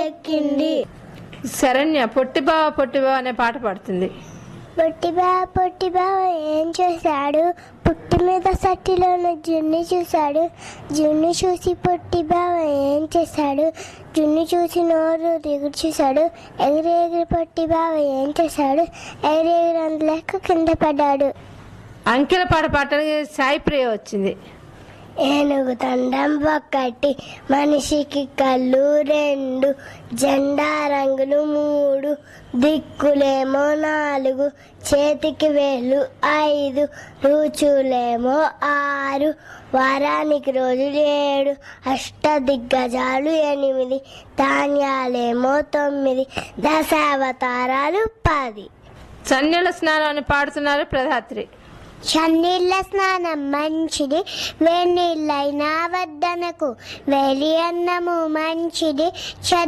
ఎక్కింది శరణ్య పొట్టిబావ పొట్టిబావ అనే పాట పాడుతుంది పొట్టిబా పొట్టిబా ఏం చేశాడు పుట్టి మీద సట్టిలోన జున్ను చూశాడు జున్ను చూసి పొట్టిబా ఏం చేశాడు జున్ను చూసి నోరు దిగుడు చూశాడు ఎగిరి ఎగిరి పొట్టిబా ఏం చేశాడు ఎగిరి ఎగిరి అందులేక కింద పడ్డాడు అంకెల పాట పాడటానికి సాయి ప్రియ వచ్చింది ఏనుగు తండం ఒకటి మనిషికి కళ్ళు రెండు జెండా రంగులు మూడు దిక్కులేమో నాలుగు చేతికి వేలు ఐదు రుచులేమో ఆరు వారానికి రోజులు ఏడు అష్ట దిగ్గజాలు ఎనిమిది ధాన్యాలేమో తొమ్మిది దశావతారాలు పది చన్నెల స్నానం అని పాడుతున్నారు ప్రధాత్రి చన్నీళ్ళ స్నానం మంచిది వేడినీళ్ళైనా వద్దనకు వేలి అన్నము మంచిది చ